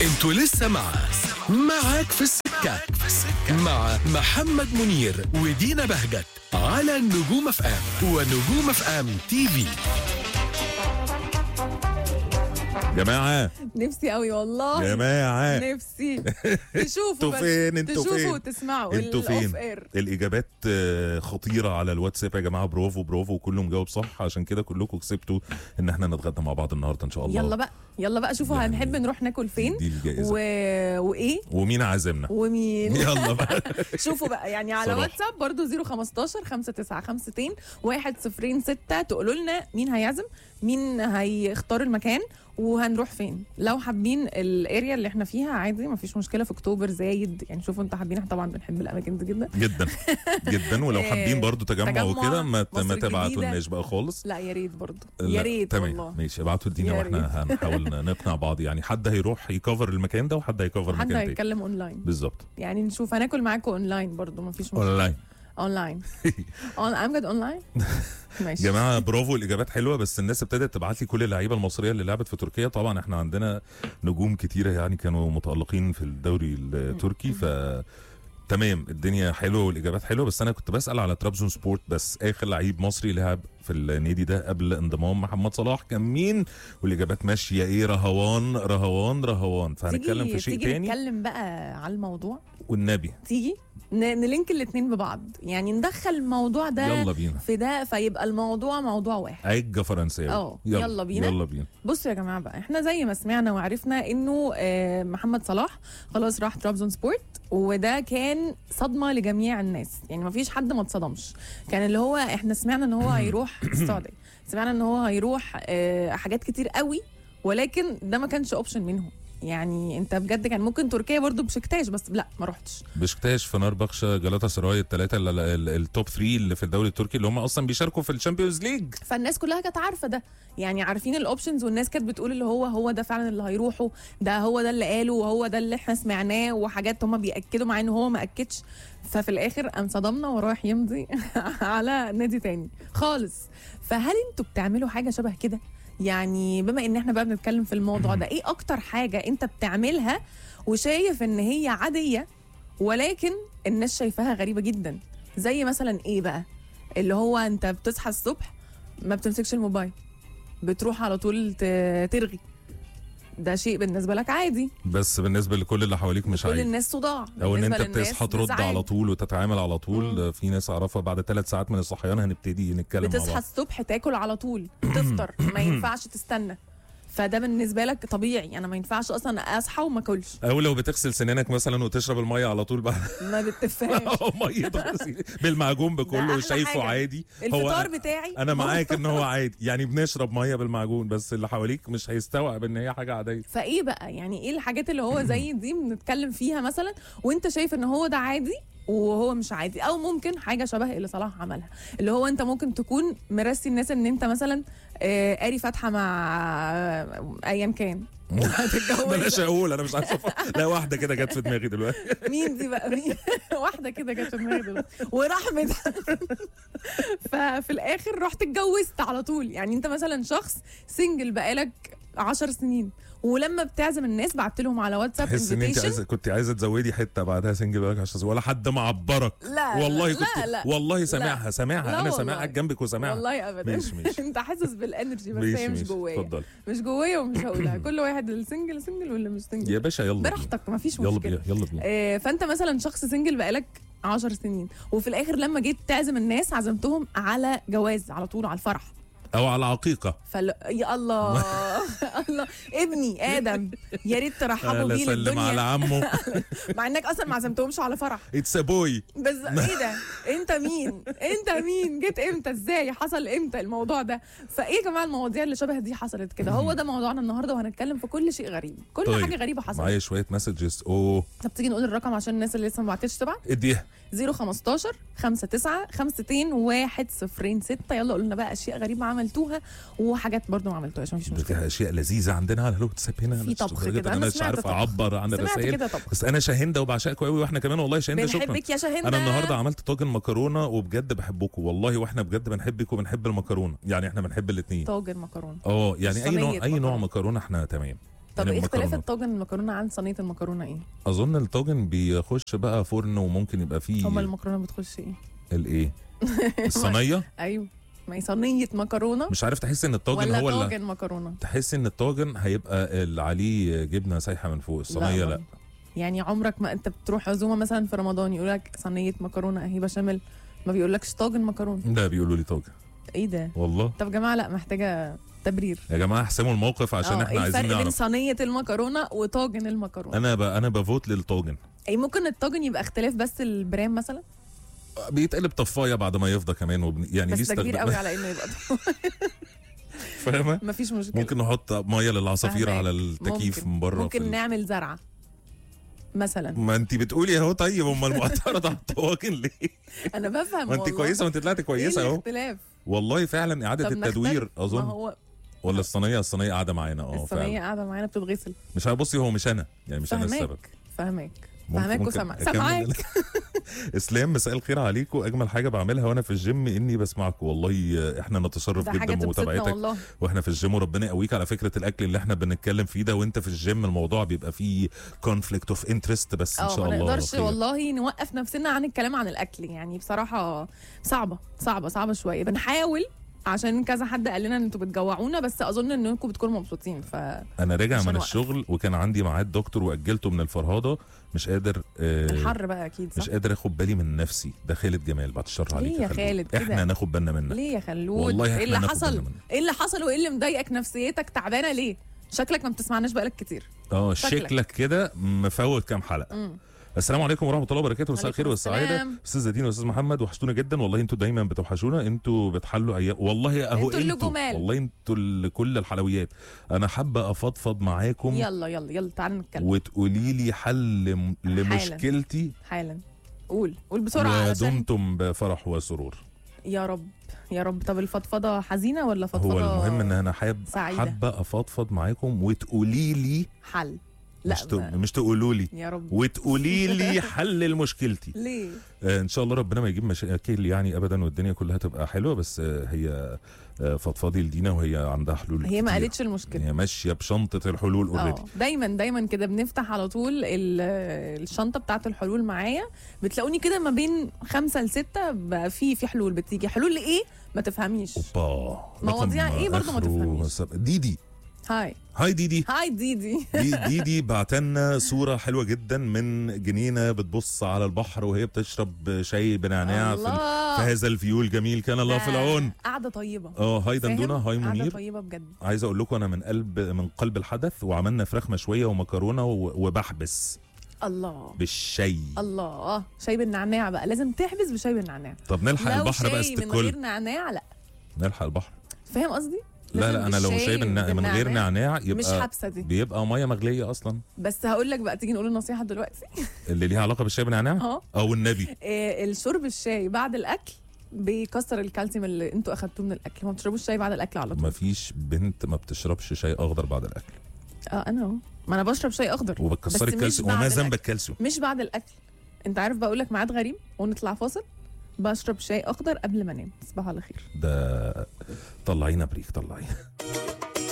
انتوا لسه مع معاك في السكة مع محمد منير ودينا بهجت على النجوم اف ام ونجوم اف ام تي في جماعة نفسي قوي والله جماعة نفسي تشوفوا انتوا بس. فين؟ انتوا تشوفوا فين؟ وتسمعوا انتوا الأوف فين؟ إير. الإجابات آه، خطيرة على الواتساب يا جماعة برافو برافو وكله مجاوب صح عشان كده كلكم كسبتوا إن احنا نتغدى مع بعض النهاردة إن شاء الله يلا بقى يلا بقى شوفوا يعني هنحب نروح ناكل فين دي الجائزة و... وايه ومين عازمنا؟ ومين يلا بقى شوفوا بقى يعني على صراحة. واتساب برضو 015 5952 106 تقولوا لنا مين هيعزم مين هيختار المكان وهنروح فين لو حابين الاريا اللي احنا فيها عادي مفيش مشكله في اكتوبر زايد يعني شوفوا انتوا حابين احنا طبعا بنحب الاماكن دي جدا جدا جدا ولو آه، حابين برضو تجمع تجمع وكده ما مصر ما تبعتوا الجديدة. لناش بقى خالص لا يا ريت برضو لا، يا ريت تمام والله ماشي ابعتوا لدينا يا واحنا هنحاول نقنع بعض يعني حد هيروح يكفر المكان ده وحد هيكفر حد مكان تاني هيتكلم اونلاين بالظبط يعني نشوف هناكل معاكم اونلاين برضو مفيش مشكله اونلاين اونلاين اون امجد اونلاين ماشي جماعه برافو الاجابات حلوه بس الناس ابتدت تبعت لي كل اللعيبه المصريه اللي لعبت في تركيا طبعا احنا عندنا نجوم كتيره يعني كانوا متالقين في الدوري التركي ف تمام الدنيا حلوه والاجابات حلوه بس انا كنت بسال على ترابزون سبورت بس اخر لعيب مصري لعب في النادي ده قبل انضمام محمد صلاح كان مين والاجابات ماشيه ايه رهوان رهوان رهوان فهنتكلم تيجي في شيء تيجي تاني نتكلم بقى على الموضوع والنبي تيجي ن- نلينك الاتنين ببعض يعني ندخل الموضوع ده يلا بينا في ده فيبقى الموضوع موضوع واحد عجه فرنساوي اه، يلا بينا. يلا بينا بصوا يا جماعه بقى احنا زي ما سمعنا وعرفنا انه آه، محمد صلاح خلاص راح ترابزون سبورت وده كان صدمه لجميع الناس يعني ما فيش حد ما اتصدمش كان اللي هو احنا سمعنا ان هو هيروح السعوديه سمعنا ان هو هيروح آه، حاجات كتير قوي ولكن ده ما كانش اوبشن منهم يعني انت بجد كان ممكن تركيا برضو بشكتاش بس لا ما رحتش بشكتاش فنربخشة جلاتا سراي الثلاثه التوب 3 اللي في الدوري التركي اللي هم اصلا بيشاركوا في الشامبيونز ليج فالناس كلها كانت عارفه ده يعني عارفين الاوبشنز والناس كانت بتقول اللي هو هو ده فعلا اللي هيروحوا ده هو ده اللي قاله وهو ده اللي احنا سمعناه وحاجات هم بياكدوا مع ان هو ما اكدش ففي الاخر قام صدمنا وراح يمضي على نادي تاني خالص فهل انتوا بتعملوا حاجه شبه كده يعني بما ان احنا بقى بنتكلم في الموضوع ده ايه اكتر حاجه انت بتعملها وشايف ان هي عاديه ولكن الناس شايفاها غريبه جدا زي مثلا ايه بقى اللي هو انت بتصحى الصبح ما بتمسكش الموبايل بتروح على طول ت- ترغي ده شيء بالنسبه لك عادي بس بالنسبه لكل اللي حواليك مش كل عادي الناس صداع او ان بالنسبة انت للناس بتصحى ترد نزعاج. على طول وتتعامل على طول في ناس اعرفها بعد ثلاث ساعات من الصحيان هنبتدي نتكلم مع بتصحى بعض الصبح تاكل على طول تفطر ما ينفعش تستنى فده بالنسبه لك طبيعي انا ما ينفعش اصلا اصحى وما اكلش او لو بتغسل سنانك مثلا وتشرب الميه على طول بعد ما بتفهمش ميه غسيل بالمعجون ده بكله أحلى وشايفه حاجة. عادي الفطار بتاعي انا معاك ان هو عادي يعني بنشرب ميه بالمعجون بس اللي حواليك مش هيستوعب ان هي حاجه عاديه فايه بقى يعني ايه الحاجات اللي هو زي دي بنتكلم فيها مثلا وانت شايف ان هو ده عادي وهو مش عادي او ممكن حاجه شبه اللي صلاح عملها اللي هو انت ممكن تكون مرسي الناس ان انت مثلا آه، قاري فاتحه مع آه، ايا كان بلاش اقول انا مش عارف أفكر. لا واحده كده جت في دماغي دلوقتي مين دي بقى مين واحده كده جت في دماغي دلوقتي ورحمت ففي الاخر رحت اتجوزت على طول يعني انت مثلا شخص سنجل بقالك عشر سنين ولما بتعزم الناس بعت لهم على واتساب تحس ان انت invitation. عايزه كنت عايزه تزودي حته بعدها سنجل بالك عشان ولا حد معبرك لا والله لا كنت لا والله سامعها لا سامعها انا والله. سامعك جنبك وسامعها والله ابدا ماشي، ماشي. انت حاسس بالانرجي بس ماشي، هي مش ماشي. جوايا اتفضل مش جوايا ومش هقولها كل واحد السنجل سنجل واللي مش سنجل يا باشا يلا بينا. براحتك مفيش يلا مشكله بينا يلا بينا آه، فانت مثلا شخص سنجل بقالك عشر سنين وفي الاخر لما جيت تعزم الناس عزمتهم على جواز على طول على الفرح او على عقيقه فل... يا الله الله ابني ادم يا ريت ترحبوا اهلا بيه سلم على للدنيا عمه مع انك اصلا ما عزمتهمش على فرح اتس بوي بس ايه ده انت مين انت مين جيت امتى ازاي حصل امتى الموضوع ده فايه يا جماعه المواضيع اللي شبه دي حصلت كده هو ده موضوعنا النهارده وهنتكلم في كل شيء غريب كل طيب. حاجه غريبه حصلت معايا شويه مسجز اوه طب تيجي نقول الرقم عشان الناس اللي لسه ما بعتتش تبعت اديها 015 59 52 106 يلا قولوا لنا بقى اشياء غريبه عملتوها وحاجات برضو ما عملتوهاش مفيش مشكله فيها اشياء لذيذه عندنا على الواتساب هنا في أنا طبخ لدرجة كده. إن أنا انا مش سمعت عارف طبخ. اعبر عن سمعت الرسائل كده طبخ بس انا شاهنده وبعشقكم قوي واحنا كمان والله شاهنده شكرا بنحبك يا شاهندة انا النهارده عملت طاجن مكرونه وبجد بحبكم والله واحنا بجد بنحبك وبنحب المكرونه يعني احنا بنحب الاثنين طاجن مكرونه اه يعني اي صينية نوع اي نوع مكرونة. مكرونه احنا تمام طب من ايه اختلاف المكرونات. الطاجن المكرونه عن صينيه المكرونه ايه؟ اظن الطاجن بيخش بقى فرن وممكن يبقى فيه هما المكرونه بتخش ايه؟ الايه الصينيه ايوه ما هي صينيه مكرونه مش عارف تحس ان الطاجن ولا هو اللي طاجن مكرونه؟ تحس ان الطاجن هيبقى اللي عليه جبنه سايحه من فوق الصينيه لا, برضه. يعني عمرك ما انت بتروح عزومه مثلا في رمضان يقول لك صينيه مكرونه اهي بشاميل ما بيقولكش طاجن مكرونه لا بيقولوا لي طاجن ايه ده؟ والله طب يا جماعه لا محتاجه تبرير يا جماعه احسموا الموقف عشان اه، احنا ايه عايزين الفرق بين نعرف صينيه المكرونه وطاجن المكرونه؟ انا ب... انا بفوت للطاجن اي ممكن الطاجن يبقى اختلاف بس البرام مثلا بيتقلب طفايه بعد ما يفضى كمان وبن... يعني بس ده كبير بيستخدم قوي على انه يبقى فاهمه مفيش مشكله ممكن نحط ميه للعصافير فهماك. على التكييف ممكن. من بره ممكن في ال- نعمل زرعه مثلا ما انت بتقولي اهو طيب امال معترض على الطواجن ليه؟ انا بفهم ما انت والله. كويسه وانت طلعتي كويسه ايه اهو الاختلاف والله فعلا اعاده طب التدوير نختلف؟ ما اظن هو ولا الصينيه الصينيه قاعده معانا اه الصينيه فعلا قاعده معانا بتتغسل مش عارف بصي هو مش انا يعني مش انا السبب فهماك فهماك ممكن- فهماك ممكن وسامعك أكمل؟ سامعاك اسلام مساء الخير عليكم اجمل حاجه بعملها وانا في الجيم اني بسمعكم والله احنا نتشرف ده جدا حاجه تبسطنا بمتابعتك والله واحنا في الجيم وربنا يقويك على فكره الاكل اللي احنا بنتكلم فيه ده وانت في الجيم الموضوع بيبقى فيه كونفليكت اوف انترست بس ان اه شاء ما الله نقدرش خير. والله نوقف نفسنا عن الكلام عن الاكل يعني بصراحه صعبه صعبه صعبه شويه بنحاول عشان كذا حد قال لنا ان انتوا بتجوعونا بس اظن انكم بتكونوا مبسوطين ف انا راجع مش من هنوقف. الشغل وكان عندي ميعاد دكتور واجلته من الفرهاده مش قادر آه الحر بقى اكيد صح مش قادر اخد بالي من نفسي ده خالد جمال بعد الشر عليك ليه يا خلود. خالد كده؟ احنا ناخد بالنا منك ليه يا خلود والله ايه احنا اللي ناخد حصل بالنا منك. ايه اللي حصل وايه اللي مضايقك نفسيتك تعبانه ليه شكلك ما بتسمعناش بقالك كتير اه شكلك. شكلك كده مفوت كام حلقه مم. السلام عليكم ورحمه الله وبركاته مساء عليكم الخير والسعاده السلام. استاذ دين واستاذ محمد وحشتونا جدا والله انتوا دايما بتوحشونا انتوا بتحلوا ايام والله اهو انتوا اللي انتوا جمال. والله انتوا اللي كل الحلويات انا حابه افضفض معاكم يلا يلا يلا تعالى نتكلم وتقولي لي حل م- لمشكلتي حالا قول قول بسرعه علشان ودمتم بفرح وسرور يا رب يا رب طب الفضفضه حزينه ولا فضفضه هو المهم ان انا حاب سعيدة. حابه افضفض معاكم وتقولي لي حل لا مش, ت... ما- مش تقولوا لي يا رب وتقولي لي حل لمشكلتي ليه آه، ان شاء الله ربنا ما يجيب مشاكل يعني ابدا والدنيا كلها تبقى حلوه بس آه، هي آه، فضفاضي لدينا وهي عندها حلول هي ما كتير. قالتش المشكله هي ماشيه بشنطه الحلول اوريدي اه دايما دايما كده بنفتح على طول ال- الشنطه بتاعت الحلول معايا بتلاقوني كده ما بين خمسة لستة بقى في في حلول بتيجي حلول لايه ما تفهميش اوبا مواضيع رقم إيه برضه ما آخره تفهميش. سب- ديدي هاي هاي ديدي هاي ديدي دي ديدي بعتلنا صوره حلوه جدا من جنينه بتبص على البحر وهي بتشرب شاي بنعناع في, ال- الله في هذا الفيو الجميل كان الله في العون قعده طيبه اه هاي فاهم؟ دندونه هاي قعده منير طيبه بجد عايز اقول لكم انا من قلب من قلب الحدث وعملنا فراخ مشويه ومكرونه و- وبحبس الله بالشاي الله شاي بالنعناع بقى لازم تحبس بشاي بالنعناع طب نلحق لو البحر بقى شاي من غير استكل نعناع لا نلحق البحر فاهم قصدي لا لازم لا انا لو بالشاي شاي بالنا- من غير بالنعناع. نعناع مش يبقى حابسه دي بيبقى ميه مغليه اصلا بس هقول لك بقى تيجي نقول النصيحه دلوقتي اللي ليها علاقه بالشاي بالنعناع اه او النبي آه، الشرب الشاي بعد الاكل بيكسر الكالسيوم اللي انتوا اخدتوه من الاكل ما تشربوش شاي بعد الاكل على طول ما فيش بنت ما بتشربش شاي اخضر بعد الاكل اه انا اهو ما انا بشرب شاي اخضر وبتكسري بس مش الكالسيوم بعد وما الأكل. ذنب الكالسيوم مش بعد الاكل انت عارف بقول لك ميعاد غريب ونطلع فاصل بشرب شاي اخضر قبل ما انام تصبحوا على خير ده طلعينا بريك طلعينا